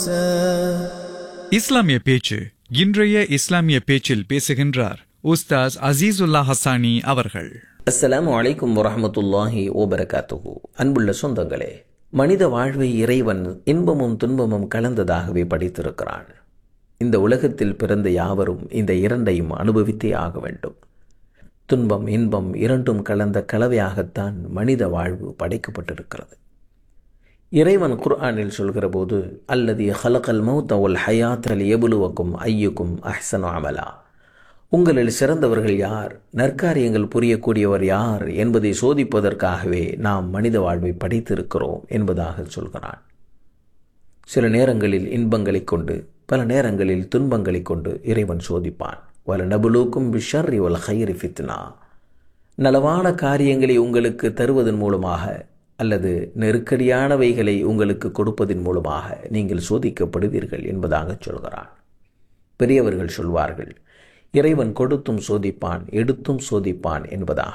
இஸ்லாமிய பேச்சு இன்றைய இஸ்லாமிய பேச்சில் பேசுகின்றார் உஸ்தாஸ் அசீசுல்லா ஹசானி அவர்கள் அஸ்ஸலாமு அலைக்கும் வரஹமத்துல்லாஹி ஓபரகாத்துஹு அன்புள்ள சொந்தங்களே மனித வாழ்வை இறைவன் இன்பமும் துன்பமும் கலந்ததாகவே படைத்திருக்கிறான் இந்த உலகத்தில் பிறந்த யாவரும் இந்த இரண்டையும் அனுபவித்தே ஆக வேண்டும் துன்பம் இன்பம் இரண்டும் கலந்த கலவையாகத்தான் மனித வாழ்வு படைக்கப்பட்டிருக்கிறது இறைவன் குர்ஆனில் சொல்கிற போது அல்லது ஹலகல் மௌத்த ஒல் ஹயாத் அல் எபுலுவக்கும் ஐயுக்கும் அஹ்சனு அமலா உங்களில் சிறந்தவர்கள் யார் நற்காரியங்கள் புரியக்கூடியவர் யார் என்பதை சோதிப்பதற்காகவே நாம் மனித வாழ்வை படைத்திருக்கிறோம் என்பதாக சொல்கிறான் சில நேரங்களில் இன்பங்களைக் கொண்டு பல நேரங்களில் துன்பங்களைக் கொண்டு இறைவன் சோதிப்பான் வல நபுலூக்கும் பிஷர்ரி வல் ஹைரி ஃபித்னா நலவான காரியங்களை உங்களுக்கு தருவதன் மூலமாக அல்லது நெருக்கடியானவைகளை உங்களுக்கு கொடுப்பதன் மூலமாக நீங்கள் சோதிக்கப்படுவீர்கள் என்பதாக சொல்கிறான் பெரியவர்கள் சொல்வார்கள் இறைவன் கொடுத்தும் சோதிப்பான் எடுத்தும் சோதிப்பான் என்பதாக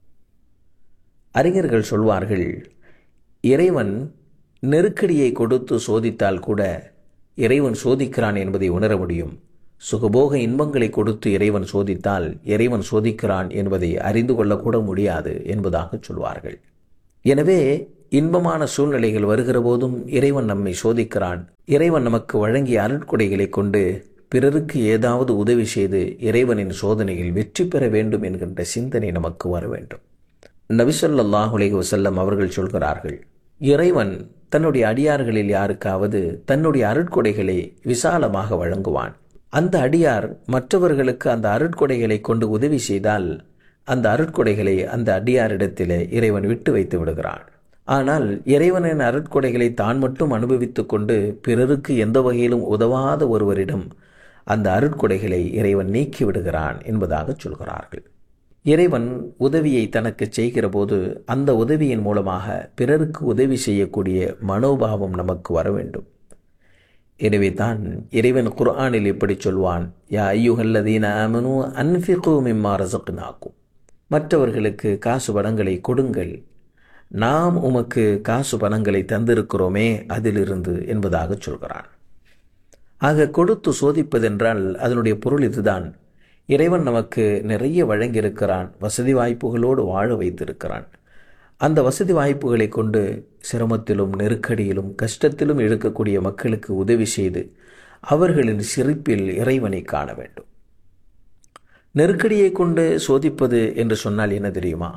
அறிஞர்கள் சொல்வார்கள் இறைவன் நெருக்கடியை கொடுத்து சோதித்தால் கூட இறைவன் சோதிக்கிறான் என்பதை உணர முடியும் சுகபோக இன்பங்களை கொடுத்து இறைவன் சோதித்தால் இறைவன் சோதிக்கிறான் என்பதை அறிந்து கொள்ளக்கூட முடியாது என்பதாக சொல்வார்கள் எனவே இன்பமான சூழ்நிலைகள் வருகிற போதும் இறைவன் நம்மை சோதிக்கிறான் இறைவன் நமக்கு வழங்கிய அருட்கொடைகளை கொண்டு பிறருக்கு ஏதாவது உதவி செய்து இறைவனின் சோதனையில் வெற்றி பெற வேண்டும் என்கின்ற சிந்தனை நமக்கு வர வேண்டும் நபிசல்லாஹுலே வசல்லம் அவர்கள் சொல்கிறார்கள் இறைவன் தன்னுடைய அடியார்களில் யாருக்காவது தன்னுடைய அருட்கொடைகளை விசாலமாக வழங்குவான் அந்த அடியார் மற்றவர்களுக்கு அந்த அருட்கொடைகளை கொண்டு உதவி செய்தால் அந்த அருட்கொடைகளை அந்த அடியாரிடத்திலே இறைவன் விட்டு வைத்து விடுகிறான் ஆனால் இறைவனின் அருட்கொடைகளை தான் மட்டும் அனுபவித்துக் கொண்டு பிறருக்கு எந்த வகையிலும் உதவாத ஒருவரிடம் அந்த அருட்கொடைகளை இறைவன் நீக்கி விடுகிறான் என்பதாக சொல்கிறார்கள் இறைவன் உதவியை தனக்கு செய்கிற போது அந்த உதவியின் மூலமாக பிறருக்கு உதவி செய்யக்கூடிய மனோபாவம் நமக்கு வர வேண்டும் எனவே தான் இறைவன் குர்ஆனில் இப்படி சொல்வான் யா ஐயுகல்லதீன அமனு அன்ஃபிகு மிம்மா ரசக்னாக்கும் மற்றவர்களுக்கு காசு பணங்களை கொடுங்கள் நாம் உமக்கு காசு பணங்களை தந்திருக்கிறோமே அதிலிருந்து என்பதாக சொல்கிறான் ஆக கொடுத்து சோதிப்பதென்றால் அதனுடைய பொருள் இதுதான் இறைவன் நமக்கு நிறைய வழங்கியிருக்கிறான் வசதி வாய்ப்புகளோடு வாழ வைத்திருக்கிறான் அந்த வசதி வாய்ப்புகளை கொண்டு சிரமத்திலும் நெருக்கடியிலும் கஷ்டத்திலும் இருக்கக்கூடிய மக்களுக்கு உதவி செய்து அவர்களின் சிரிப்பில் இறைவனை காண வேண்டும் நெருக்கடியை கொண்டு சோதிப்பது என்று சொன்னால் என்ன தெரியுமா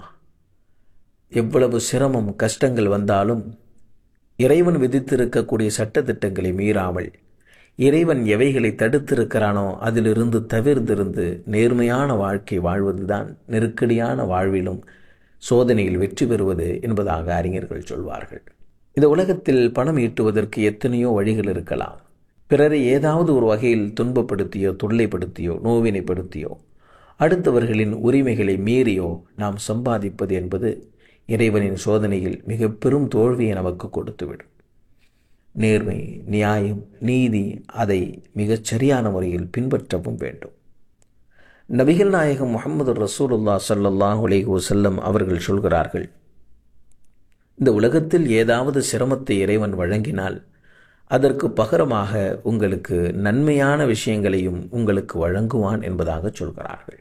எவ்வளவு சிரமம் கஷ்டங்கள் வந்தாலும் இறைவன் விதித்திருக்கக்கூடிய சட்டத்திட்டங்களை மீறாமல் இறைவன் எவைகளை தடுத்திருக்கிறானோ அதிலிருந்து தவிர்த்திருந்து நேர்மையான வாழ்க்கை வாழ்வதுதான் நெருக்கடியான வாழ்விலும் சோதனையில் வெற்றி பெறுவது என்பதாக அறிஞர்கள் சொல்வார்கள் இந்த உலகத்தில் பணம் ஈட்டுவதற்கு எத்தனையோ வழிகள் இருக்கலாம் பிறரை ஏதாவது ஒரு வகையில் துன்பப்படுத்தியோ தொல்லைப்படுத்தியோ நோவினைப்படுத்தியோ அடுத்தவர்களின் உரிமைகளை மீறியோ நாம் சம்பாதிப்பது என்பது இறைவனின் சோதனையில் மிக பெரும் தோல்வியை நமக்கு கொடுத்துவிடும் நேர்மை நியாயம் நீதி அதை மிகச் சரியான முறையில் பின்பற்றவும் வேண்டும் நபிகள் நாயகம் முகமது ரசூலுல்லா சல்லாஹ் அலைஹி வசல்லம் அவர்கள் சொல்கிறார்கள் இந்த உலகத்தில் ஏதாவது சிரமத்தை இறைவன் வழங்கினால் அதற்கு பகரமாக உங்களுக்கு நன்மையான விஷயங்களையும் உங்களுக்கு வழங்குவான் என்பதாக சொல்கிறார்கள்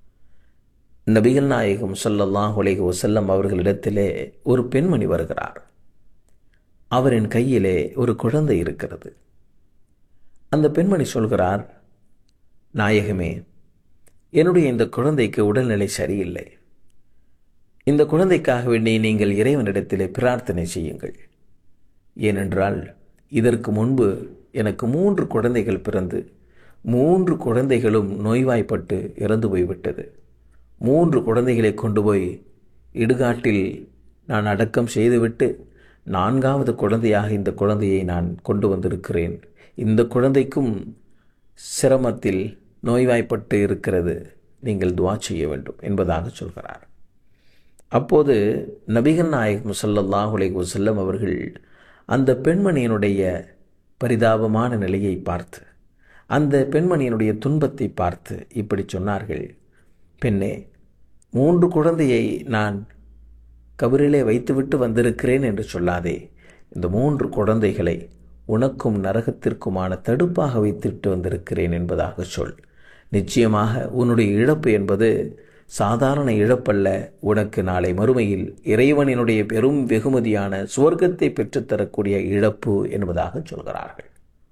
நபிகள் நாயகம் சொல்லல்லாஹ் உலக வசல்லம் அவர்களிடத்திலே ஒரு பெண்மணி வருகிறார் அவரின் கையிலே ஒரு குழந்தை இருக்கிறது அந்த பெண்மணி சொல்கிறார் நாயகமே என்னுடைய இந்த குழந்தைக்கு உடல்நிலை சரியில்லை இந்த குழந்தைக்காக வேண்டி நீங்கள் இறைவனிடத்திலே பிரார்த்தனை செய்யுங்கள் ஏனென்றால் இதற்கு முன்பு எனக்கு மூன்று குழந்தைகள் பிறந்து மூன்று குழந்தைகளும் நோய்வாய்ப்பட்டு இறந்து போய்விட்டது மூன்று குழந்தைகளை கொண்டு போய் இடுகாட்டில் நான் அடக்கம் செய்துவிட்டு நான்காவது குழந்தையாக இந்த குழந்தையை நான் கொண்டு வந்திருக்கிறேன் இந்த குழந்தைக்கும் சிரமத்தில் நோய்வாய்ப்பட்டு இருக்கிறது நீங்கள் துவா செய்ய வேண்டும் என்பதாக சொல்கிறார் அப்போது நபிகள் நாயகம் சல்லல்லாஹ் உலைஹி வசல்லம் அவர்கள் அந்த பெண்மணியினுடைய பரிதாபமான நிலையை பார்த்து அந்த பெண்மணியினுடைய துன்பத்தை பார்த்து இப்படி சொன்னார்கள் பெண்ணே மூன்று குழந்தையை நான் கபரிலே வைத்துவிட்டு வந்திருக்கிறேன் என்று சொல்லாதே இந்த மூன்று குழந்தைகளை உனக்கும் நரகத்திற்குமான தடுப்பாக வைத்திட்டு வந்திருக்கிறேன் என்பதாக சொல் நிச்சயமாக உன்னுடைய இழப்பு என்பது சாதாரண இழப்பல்ல உனக்கு நாளை மறுமையில் இறைவனினுடைய பெரும் வெகுமதியான சுவர்க்கத்தை பெற்றுத்தரக்கூடிய இழப்பு என்பதாக சொல்கிறார்கள்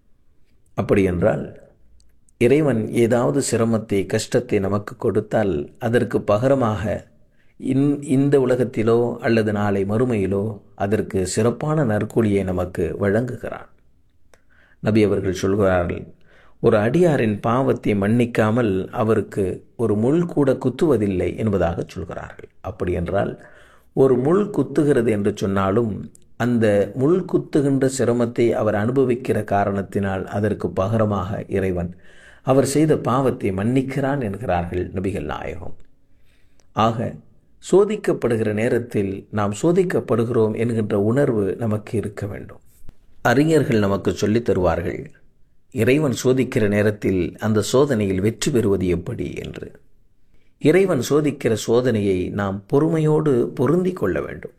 அப்படி என்றால் இறைவன் ஏதாவது சிரமத்தை கஷ்டத்தை நமக்கு கொடுத்தால் அதற்கு பகரமாக இன் இந்த உலகத்திலோ அல்லது நாளை மறுமையிலோ அதற்கு சிறப்பான நற்கூலியை நமக்கு வழங்குகிறான் நபி அவர்கள் சொல்கிறார்கள் ஒரு அடியாரின் பாவத்தை மன்னிக்காமல் அவருக்கு ஒரு முள் கூட குத்துவதில்லை என்பதாக சொல்கிறார்கள் அப்படி என்றால் ஒரு முள் குத்துகிறது என்று சொன்னாலும் அந்த முள் குத்துகின்ற சிரமத்தை அவர் அனுபவிக்கிற காரணத்தினால் அதற்கு பகரமாக இறைவன் அவர் செய்த பாவத்தை மன்னிக்கிறான் என்கிறார்கள் நபிகள் நாயகம் ஆக சோதிக்கப்படுகிற நேரத்தில் நாம் சோதிக்கப்படுகிறோம் என்கின்ற உணர்வு நமக்கு இருக்க வேண்டும் அறிஞர்கள் நமக்கு சொல்லித் தருவார்கள் இறைவன் சோதிக்கிற நேரத்தில் அந்த சோதனையில் வெற்றி பெறுவது எப்படி என்று இறைவன் சோதிக்கிற சோதனையை நாம் பொறுமையோடு பொருந்தி கொள்ள வேண்டும்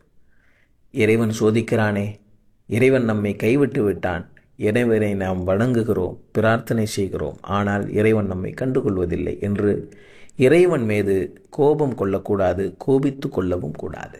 இறைவன் சோதிக்கிறானே இறைவன் நம்மை கைவிட்டு விட்டான் இறைவனை நாம் வணங்குகிறோம் பிரார்த்தனை செய்கிறோம் ஆனால் இறைவன் நம்மை கண்டுகொள்வதில்லை என்று இறைவன் மீது கோபம் கொள்ளக்கூடாது கோபித்து கொள்ளவும் கூடாது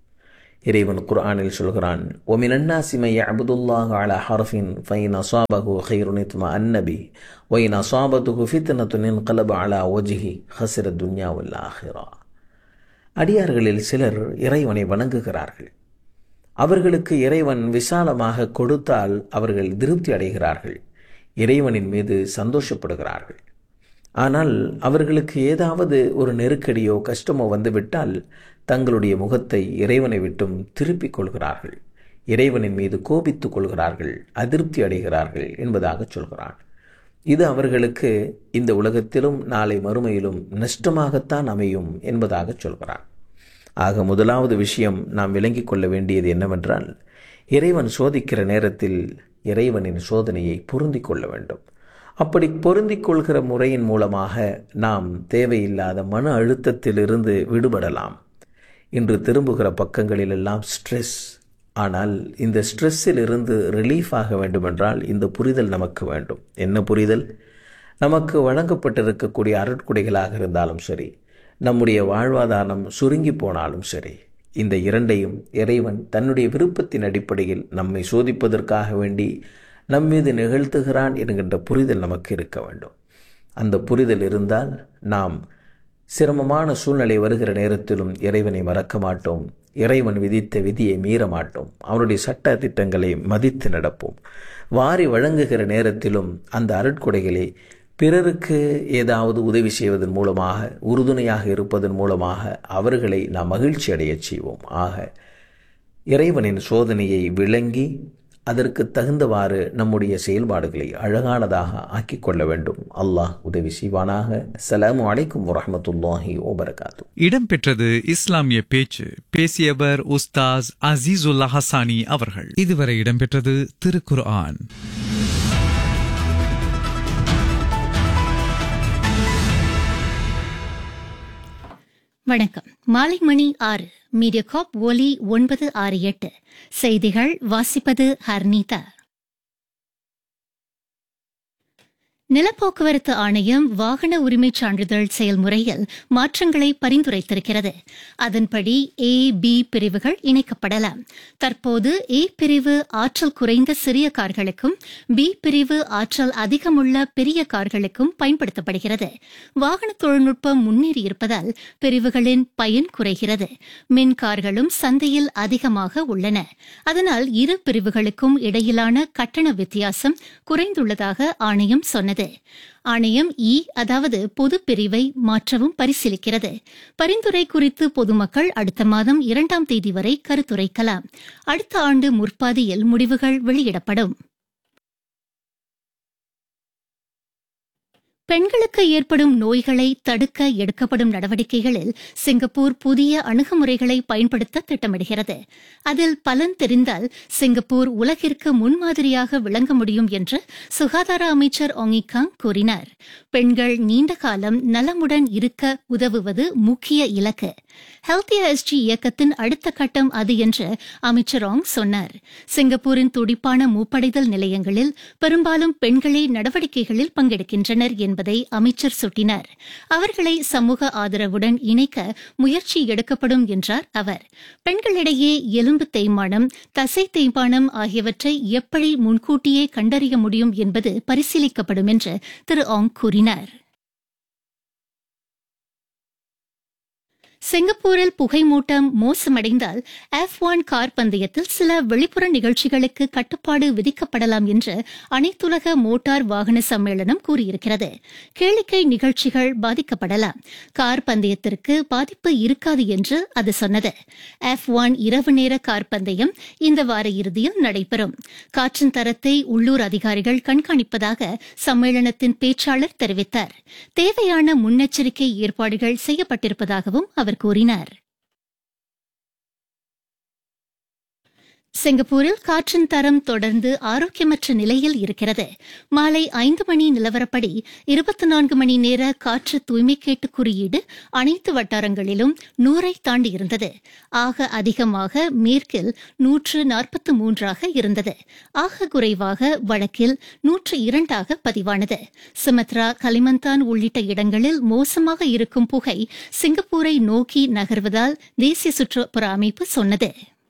இறைவன் குர்ஆனில் சொல்கிறான் ஒமினன்னா சிமைய அபுதுல்லாஹ் அலா ஹர்ஃபின் ஃபைன் அசாபகு ஹைருனித்மா அன்னபி ஒயின் அசாபத்துகு ஃபித்னத்துனின் கலப அலா ஒஜிஹி ஹசிர துன்யாவுல் ஆஹிரா அடியார்களில் சிலர் இறைவனை வணங்குகிறார்கள் அவர்களுக்கு இறைவன் விசாலமாக கொடுத்தால் அவர்கள் திருப்தி அடைகிறார்கள் இறைவனின் மீது சந்தோஷப்படுகிறார்கள் ஆனால் அவர்களுக்கு ஏதாவது ஒரு நெருக்கடியோ கஷ்டமோ வந்துவிட்டால் தங்களுடைய முகத்தை இறைவனை விட்டும் திருப்பிக் கொள்கிறார்கள் இறைவனின் மீது கோபித்துக் கொள்கிறார்கள் அதிருப்தி அடைகிறார்கள் என்பதாக சொல்கிறான் இது அவர்களுக்கு இந்த உலகத்திலும் நாளை மறுமையிலும் நஷ்டமாகத்தான் அமையும் என்பதாக சொல்கிறான் ஆக முதலாவது விஷயம் நாம் விளங்கிக் கொள்ள வேண்டியது என்னவென்றால் இறைவன் சோதிக்கிற நேரத்தில் இறைவனின் சோதனையை பொருந்தி கொள்ள வேண்டும் அப்படி பொருந்திக் கொள்கிற முறையின் மூலமாக நாம் தேவையில்லாத மன அழுத்தத்திலிருந்து விடுபடலாம் இன்று திரும்புகிற பக்கங்களிலெல்லாம் ஸ்ட்ரெஸ் ஆனால் இந்த ஸ்ட்ரெஸ்ஸில் இருந்து ரிலீஃப் ஆக வேண்டுமென்றால் இந்த புரிதல் நமக்கு வேண்டும் என்ன புரிதல் நமக்கு வழங்கப்பட்டிருக்கக்கூடிய அருட்குடைகளாக இருந்தாலும் சரி நம்முடைய வாழ்வாதாரம் சுருங்கி போனாலும் சரி இந்த இரண்டையும் இறைவன் தன்னுடைய விருப்பத்தின் அடிப்படையில் நம்மை சோதிப்பதற்காக வேண்டி நம்மீது நிகழ்த்துகிறான் என்கின்ற புரிதல் நமக்கு இருக்க வேண்டும் அந்த புரிதல் இருந்தால் நாம் சிரமமான சூழ்நிலை வருகிற நேரத்திலும் இறைவனை மறக்க மாட்டோம் இறைவன் விதித்த விதியை மீற மாட்டோம் அவனுடைய சட்ட திட்டங்களை மதித்து நடப்போம் வாரி வழங்குகிற நேரத்திலும் அந்த அருட்கொடைகளை பிறருக்கு ஏதாவது உதவி செய்வதன் மூலமாக உறுதுணையாக இருப்பதன் மூலமாக அவர்களை நாம் மகிழ்ச்சி அடையச் செய்வோம் ஆக இறைவனின் சோதனையை விளங்கி அதற்கு தகுந்தவாறு நம்முடைய செயல்பாடுகளை அழகானதாக ஆக்கிக் கொள்ள வேண்டும் அல்லாஹ் உதவி செய்வானாக அஸ்ஸலாமு அலைக்கும் வரஹமத்துல்லாஹி ஓபரகாத்து இடம்பெற்றது இஸ்லாமிய பேச்சு பேசியவர் உஸ்தாஸ் அசீசுல்லா ஹசானி அவர்கள் இதுவரை இடம்பெற்றது திருக்குர் ஆன் வணக்கம் மாலை மணி ஆறு மீடியாகாப் ஒலி ஒன்பது ஆறு எட்டு செய்திகள் வாசிப்பது ஹர்னீதா நிலப்போக்குவரத்து ஆணையம் வாகன உரிமைச் சான்றிதழ் செயல்முறையில் மாற்றங்களை பரிந்துரைத்திருக்கிறது அதன்படி ஏ பி பிரிவுகள் இணைக்கப்படலாம் தற்போது ஏ பிரிவு ஆற்றல் குறைந்த சிறிய கார்களுக்கும் பி பிரிவு ஆற்றல் அதிகமுள்ள பெரிய கார்களுக்கும் பயன்படுத்தப்படுகிறது வாகன தொழில்நுட்பம் முன்னேறியிருப்பதால் பிரிவுகளின் பயன் குறைகிறது மின் கார்களும் சந்தையில் அதிகமாக உள்ளன அதனால் இரு பிரிவுகளுக்கும் இடையிலான கட்டண வித்தியாசம் குறைந்துள்ளதாக ஆணையம் சொன்னது ஆணையம் இ அதாவது பொது பிரிவை மாற்றவும் பரிசீலிக்கிறது பரிந்துரை குறித்து பொதுமக்கள் அடுத்த மாதம் இரண்டாம் தேதி வரை கருத்துரைக்கலாம் அடுத்த ஆண்டு முற்பாதியில் முடிவுகள் வெளியிடப்படும் பெண்களுக்கு ஏற்படும் நோய்களை தடுக்க எடுக்கப்படும் நடவடிக்கைகளில் சிங்கப்பூர் புதிய அணுகுமுறைகளை பயன்படுத்த திட்டமிடுகிறது அதில் பலன் தெரிந்தால் சிங்கப்பூர் உலகிற்கு முன்மாதிரியாக விளங்க முடியும் என்று சுகாதார அமைச்சர் ஒங்கிகாங் கூறினார் பெண்கள் நீண்ட காலம் நலமுடன் இருக்க உதவுவது முக்கிய இலக்கு ஹெல்தி எஸ்ஜி இயக்கத்தின் அடுத்த கட்டம் அது என்று அமைச்சர் ஆங் சொன்னார் சிங்கப்பூரின் துடிப்பான மூப்படைதல் நிலையங்களில் பெரும்பாலும் பெண்களே நடவடிக்கைகளில் பங்கெடுக்கின்றனர் என்பதை அமைச்சர் சுட்டினார் அவர்களை சமூக ஆதரவுடன் இணைக்க முயற்சி எடுக்கப்படும் என்றார் அவர் பெண்களிடையே எலும்பு தேய்மானம் தசை தேய்மானம் ஆகியவற்றை எப்படி முன்கூட்டியே கண்டறிய முடியும் என்பது பரிசீலிக்கப்படும் என்று திரு ஆங் கூறினார் சிங்கப்பூரில் புகைமூட்டம் மோசமடைந்தால் எஃப் ஒன் கார் பந்தயத்தில் சில வெளிப்புற நிகழ்ச்சிகளுக்கு கட்டுப்பாடு விதிக்கப்படலாம் என்று அனைத்துலக மோட்டார் வாகன சம்மேளனம் கூறியிருக்கிறது கேளிக்கை நிகழ்ச்சிகள் பாதிக்கப்படலாம் கார் பந்தயத்திற்கு பாதிப்பு இருக்காது என்று அது சொன்னது எஃப் ஒன் இரவு நேர கார் பந்தயம் இந்த வார இறுதியில் நடைபெறும் காற்றின் தரத்தை உள்ளூர் அதிகாரிகள் கண்காணிப்பதாக சம்மேளனத்தின் பேச்சாளர் தெரிவித்தார் தேவையான முன்னெச்சரிக்கை ஏற்பாடுகள் செய்யப்பட்டிருப்பதாகவும் அவர் கூறினார் சிங்கப்பூரில் காற்றின் தரம் தொடர்ந்து ஆரோக்கியமற்ற நிலையில் இருக்கிறது மாலை ஐந்து மணி நிலவரப்படி இருபத்தி நான்கு மணி நேர காற்று தூய்மை கேட்டு குறியீடு அனைத்து வட்டாரங்களிலும் நூறை தாண்டி இருந்தது ஆக அதிகமாக மேற்கில் நூற்று நாற்பத்து மூன்றாக இருந்தது ஆக குறைவாக வடக்கில் நூற்று இரண்டாக பதிவானது சுமத்ரா கலிமந்தான் உள்ளிட்ட இடங்களில் மோசமாக இருக்கும் புகை சிங்கப்பூரை நோக்கி நகர்வதால் தேசிய சுற்றுப்புற அமைப்பு சொன்னது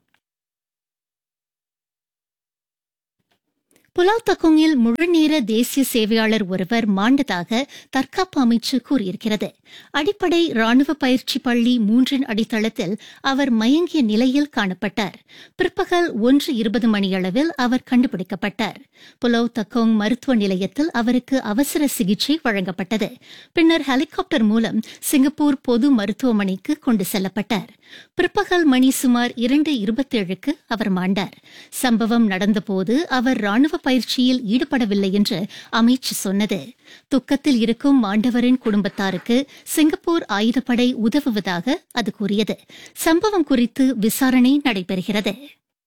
புலாவ் தக்குங்கில் முழுநேர தேசிய சேவையாளர் ஒருவர் மாண்டதாக தற்காப்பு அமைச்சு கூறியிருக்கிறது அடிப்படை ராணுவ பயிற்சி பள்ளி மூன்றின் அடித்தளத்தில் அவர் மயங்கிய நிலையில் காணப்பட்டார் பிற்பகல் ஒன்று இருபது மணியளவில் அவர் கண்டுபிடிக்கப்பட்டார் புலவ் தக்கோங் மருத்துவ நிலையத்தில் அவருக்கு அவசர சிகிச்சை வழங்கப்பட்டது பின்னர் ஹெலிகாப்டர் மூலம் சிங்கப்பூர் பொது மருத்துவமனைக்கு கொண்டு செல்லப்பட்டார் பிற்பகல் மணி சுமார் இரண்டு இருபத்தேழுக்கு அவர் மாண்டார் சம்பவம் நடந்தபோது அவர் ராணுவ பயிற்சியில் ஈடுபடவில்லை என்று அமைச்சு சொன்னது துக்கத்தில் இருக்கும் மாண்டவரின் குடும்பத்தாருக்கு சிங்கப்பூர் ஆயுதப்படை உதவுவதாக அது கூறியது சம்பவம் குறித்து விசாரணை நடைபெறுகிறது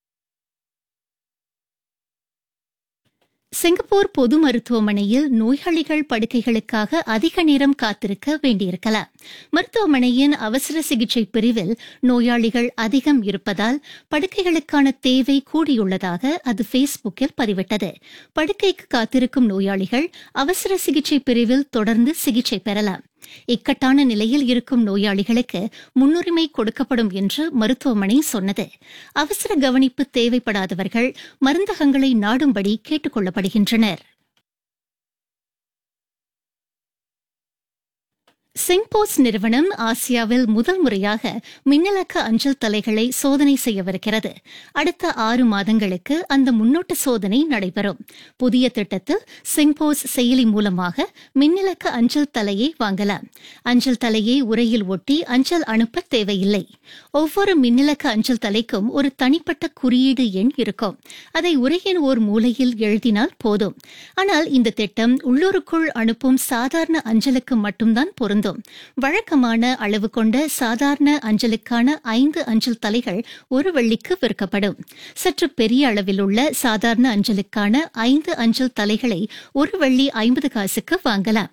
சிங்கப்பூர் பொது மருத்துவமனையில் நோயாளிகள் படுக்கைகளுக்காக அதிக நேரம் காத்திருக்க வேண்டியிருக்கலாம் மருத்துவமனையின் அவசர சிகிச்சை பிரிவில் நோயாளிகள் அதிகம் இருப்பதால் படுக்கைகளுக்கான தேவை கூடியுள்ளதாக அது ஃபேஸ்புக்கில் பதிவிட்டது படுக்கைக்கு காத்திருக்கும் நோயாளிகள் அவசர சிகிச்சை பிரிவில் தொடர்ந்து சிகிச்சை பெறலாம் இக்கட்டான நிலையில் இருக்கும் நோயாளிகளுக்கு முன்னுரிமை கொடுக்கப்படும் என்று மருத்துவமனை சொன்னது அவசர கவனிப்பு தேவைப்படாதவர்கள் மருந்தகங்களை நாடும்படி கேட்டுக் கொள்ளப்படுகின்றனர் சிங்போஸ் நிறுவனம் ஆசியாவில் முதல் முறையாக மின்னலக்க அஞ்சல் தலைகளை சோதனை செய்யவிருக்கிறது அடுத்த ஆறு மாதங்களுக்கு அந்த முன்னோட்ட சோதனை நடைபெறும் புதிய திட்டத்தில் சிங்போஸ் செயலி மூலமாக மின்னலக்க அஞ்சல் தலையை வாங்கலாம் அஞ்சல் தலையை உரையில் ஒட்டி அஞ்சல் அனுப்ப தேவையில்லை ஒவ்வொரு மின்னலக்க அஞ்சல் தலைக்கும் ஒரு தனிப்பட்ட குறியீடு எண் இருக்கும் அதை உரையின் ஓர் மூலையில் எழுதினால் போதும் ஆனால் இந்த திட்டம் உள்ளூருக்குள் அனுப்பும் சாதாரண அஞ்சலுக்கு மட்டும்தான் பொருந்தும் வழக்கமான அளவு கொண்ட சாதாரண அஞ்சலுக்கான ஐந்து அஞ்சல் தலைகள் ஒரு வெள்ளிக்கு விற்கப்படும் சற்று பெரிய அளவில் உள்ள சாதாரண அஞ்சலுக்கான ஐந்து அஞ்சல் தலைகளை ஒரு வெள்ளி ஐம்பது காசுக்கு வாங்கலாம்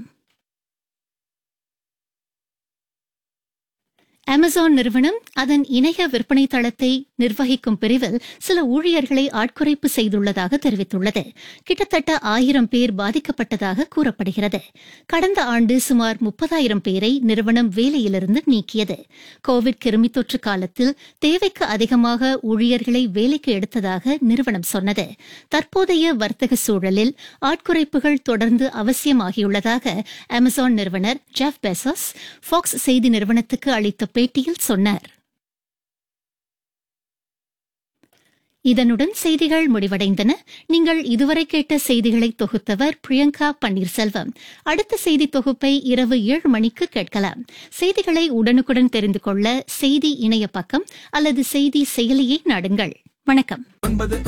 அமேசான் நிறுவனம் அதன் இணைய விற்பனை தளத்தை நிர்வகிக்கும் பிரிவில் சில ஊழியர்களை ஆட்குறைப்பு செய்துள்ளதாக தெரிவித்துள்ளது கிட்டத்தட்ட ஆயிரம் பேர் பாதிக்கப்பட்டதாக கூறப்படுகிறது கடந்த ஆண்டு சுமார் முப்பதாயிரம் பேரை நிறுவனம் வேலையிலிருந்து நீக்கியது கோவிட் கிருமி தொற்று காலத்தில் தேவைக்கு அதிகமாக ஊழியர்களை வேலைக்கு எடுத்ததாக நிறுவனம் சொன்னது தற்போதைய வர்த்தக சூழலில் ஆட்குறைப்புகள் தொடர்ந்து அவசியமாகியுள்ளதாக அமேசான் நிறுவனர் ஜெஃப் பெசோஸ் ஃபாக்ஸ் செய்தி நிறுவனத்துக்கு அளித்த பேட்டியில் சொன்னார் இதனுடன் செய்திகள் முடிவடைந்தன நீங்கள் இதுவரை கேட்ட செய்திகளை தொகுத்தவர் பிரியங்கா பன்னீர்செல்வம் அடுத்த செய்தி தொகுப்பை இரவு ஏழு மணிக்கு கேட்கலாம் செய்திகளை உடனுக்குடன் தெரிந்து கொள்ள செய்தி இணைய பக்கம் அல்லது செய்தி செயலியை நாடுங்கள் வணக்கம்